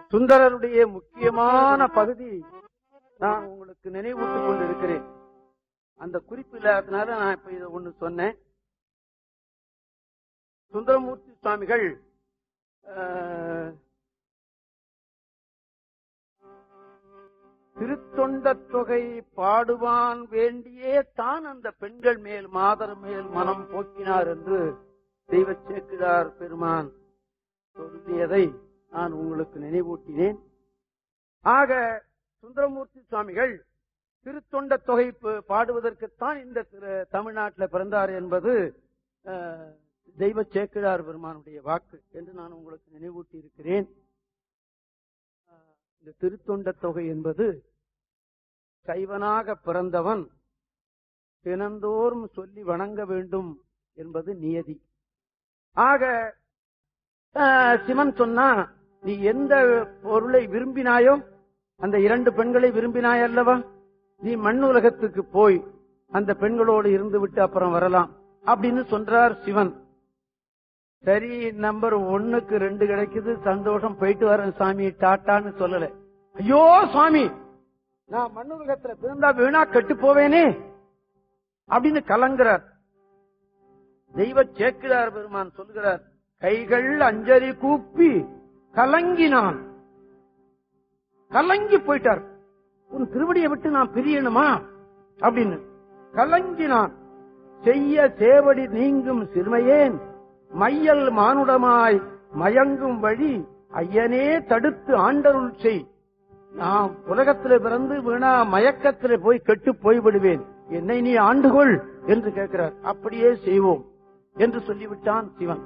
சுந்தரருடைய முக்கியமான பகுதி நான் உங்களுக்கு நினைவூட்டிக் கொண்டிருக்கிறேன் அந்த குறிப்பு இல்லாததுனால நான் இப்ப இதை ஒண்ணு சொன்னேன் சுந்தரமூர்த்தி சுவாமிகள் அஹ், திருத்தொண்டத் தொகை பாடுவான் வேண்டியே தான் அந்த பெண்கள் மேல் மாதர் மேல் மனம் போக்கினார் என்று தெய்வ சேக்கிழார் பெருமான் சொல்லியதை நான் உங்களுக்கு நினைவூட்டினேன் ஆக சுந்தரமூர்த்தி சுவாமிகள் திருத்தொண்ட தொகை ப- பாடுவதற்குத்தான் இந்த திரு- தமிழ்நாட்டில் பிறந்தார் என்பது அஹ், தெய்வ சேக்கிழார் பெருமானுடைய வாக்கு என்று நான் உங்களுக்கு நினைவூட்டி இருக்கிறேன் அஹ், இந்த திருத்தொண்ட தொகை என்பது சைவனாக பிறந்தவன் தினந்தோறும் சொல்லி வணங்க வேண்டும் என்பது நியதி ஆக அஹ், சிவன் சொன்னா நீ எந்த பொருளை விரும்பினாயோ அந்த இரண்டு பெண்களை விரும்பினாய் அல்லவா நீ மண் உலகத்துக்கு போய் அந்த பெண்களோடு இருந்து விட்டு அப்புறம் வரலாம் அப்படின்னு சொல்றார் சிவன் சரி நம்பர் ஒண்ணுக்கு ரெண்டு கிடைக்குது சந்தோஷம் போயிட்டு வரேன் சாமி டாட்டான்னு சொல்லல ஐயோ சுவாமி நான் மண் உலகத்துல பிறந்தா வீணா கெட்டு போவேனே அப்படின்னு கலங்குறார் தெய்வ சேக்கிரார் பெருமான் சொல்கிறார் கைகள் அஞ்சலி கூப்பி கலங்கினான் கலங்கி போயிட்டார் உன் திருவடியை விட்டு நான் பிரியணுமா அப்படின்னு கலங்கினான் செய்ய சேவடி நீங்கும் சிறுமையேன் மையல் மானுடமாய் மயங்கும் வழி ஐயனே தடுத்து ஆண்டருள் செய் நான் உலகத்திலே பிறந்து வீணா மயக்கத்திலே போய் கெட்டு போய்விடுவேன் என்னை நீ ஆண்டுகொள் என்று கேட்கிறார் அப்படியே செய்வோம் என்று சொல்லிவிட்டான் சிவன்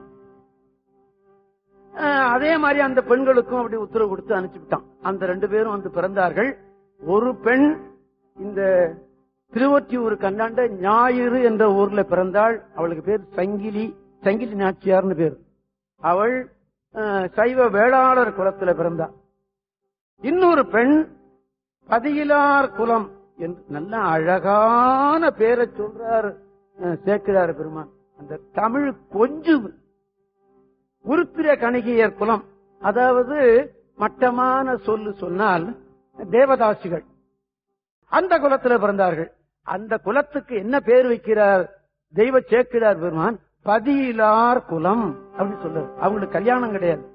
அஹ், அதே மாதிரி அந்த பெண்களுக்கும் அப்படி உத்தரவு கொடுத்து அனுப்பிச்சுட்டான் அந்த ரெண்டு பேரும் வந்து பிறந்தார்கள் ஒரு பெண் இந்த திருவொற்றியூர் கண்டாண்ட ஞாயிறு என்ற ஊர்ல பிறந்தாள் அவளுக்கு பேர் சங்கிலி சங்கிலி நாச்சியார்னு பேர் அவள் அஹ், சைவ வேளாளர் குலத்துல பிறந்தாள் இன்னொரு பெண் பதியிலார் குலம் என்று நல்ல அழகான பேரை சொல்றார் அஹ், சேக்கிழார் பெருமான் அந்த தமிழ் கொஞ்சம் உருத்திர கணிகையர் குலம் அதாவது மட்டமான சொல்லு சொன்னால் தேவதாசிகள் அந்த குலத்துல பிறந்தார்கள் அந்த குலத்துக்கு என்ன பேர் வைக்கிறார் தெய்வ சேக்கிழார் பெருமான் பதியிலார் குலம் அப்படின்னு சொல்றாரு அவங்களுக்கு கல்யாணம் கிடையாது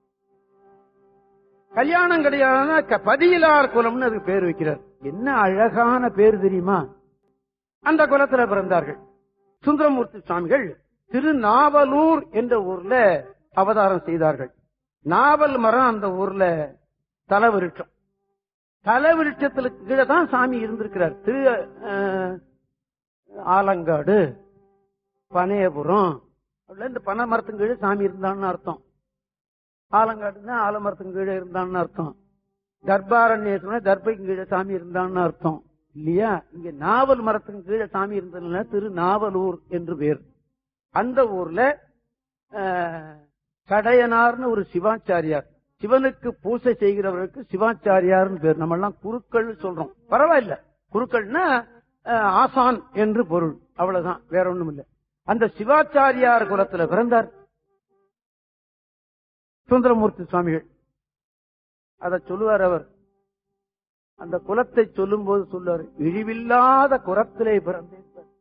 கல்யாணம் கிடையாதுன்னா க- பதியிலார் குலம்னு அதுக்கு பேர் வைக்கிறார் என்ன அழகான பேர் தெரியுமா அந்த குலத்துல பிறந்தார்கள் சுந்தரமூர்த்தி சுவாமிகள் திருநாவலூர் என்ற ஊர்ல அவதாரம் செய்தார்கள் நாவல் மரம் அந்த ஊர்ல தலவிருட்சம் தலவிருட்சத்துக்கு கீழே தான் சாமி இருந்திருக்கிறார் திரு அஹ், ஆலங்காடு பனையபுரம் அப்படிலாம் இந்த பனை மரத்துக்கு கீழே சாமி இருந்தான்னு அர்த்தம் ஆலங்காடுன்னா ஆலமரத்துக்கு கீழே இருந்தான்னு அர்த்தம் கர்ப்பாரண்யத்துல தர்பைக்கு கீழே சாமி இருந்தான்னு அர்த்தம் இல்லையா இங்க நாவல் மரத்துக்கு கீழே சாமி இருந்ததுனால திரு நாவலூர் என்று பேர் அந்த ஊர்ல அஹ், கடையனார்னு ஒரு சிவாச்சாரியார் சிவனுக்கு பூசை செய்கிறவருக்கு சிவாச்சாரியார்னு பேர் நம்ம எல்லாம் குருக்கள் சொல்றோம் பரவாயில்ல குருக்கள்னா அஹ், ஆசான் என்று பொருள் அவ்வளவுதான் வேற ஒண்ணும் இல்ல அந்த சிவாச்சாரியார் குலத்துல பிறந்தார் சுந்தரமூர்த்தி சுவாமிகள் அத சொல்லுவார் அவர் அந்த குலத்தை சொல்லும் போது சொல்லுவார் இழிவில்லாத குலத்திலே பிறந்தேன்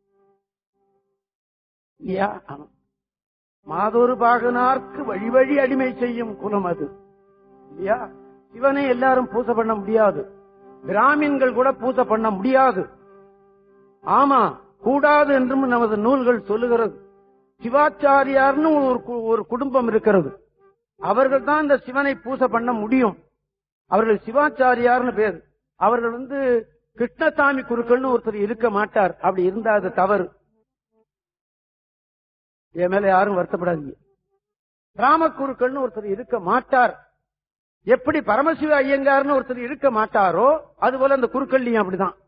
இல்லையா ஆமா. மாதொரு பாகனார்க்கு வழி வழி அடிமை செய்யும் குலம் அது இல்லையா சிவனை எல்லாரும் பூசை பண்ண முடியாது பிராமின்கள் கூட பூசை பண்ண முடியாது ஆமா கூடாது என்றும் நமது நூல்கள் சொல்லுகிறது சிவாச்சாரியார்னு ஒரு கு- ஒரு குடும்பம் இருக்கிறது அவர்கள் தான் இந்த சிவனை பூசை பண்ண முடியும் அவர்கள் சிவாச்சாரியார்னு பேர் அவர்கள் வந்து கிருஷ்ணசாமி குருக்கள்னு ஒருத்தர் இருக்க மாட்டார் அப்படி இருந்தா அது தவறு என் மேல யாரும் வருத்தப்படாதீங்க ராமக்குருக்கள்னு ஒருத்தர் இருக்க மாட்டார் எப்படி பரமசிவ ஐயங்கார்னு ஒருத்தர் இருக்க மாட்டாரோ அதுபோல அந்த குருக்கள்லையும் அப்படிதான்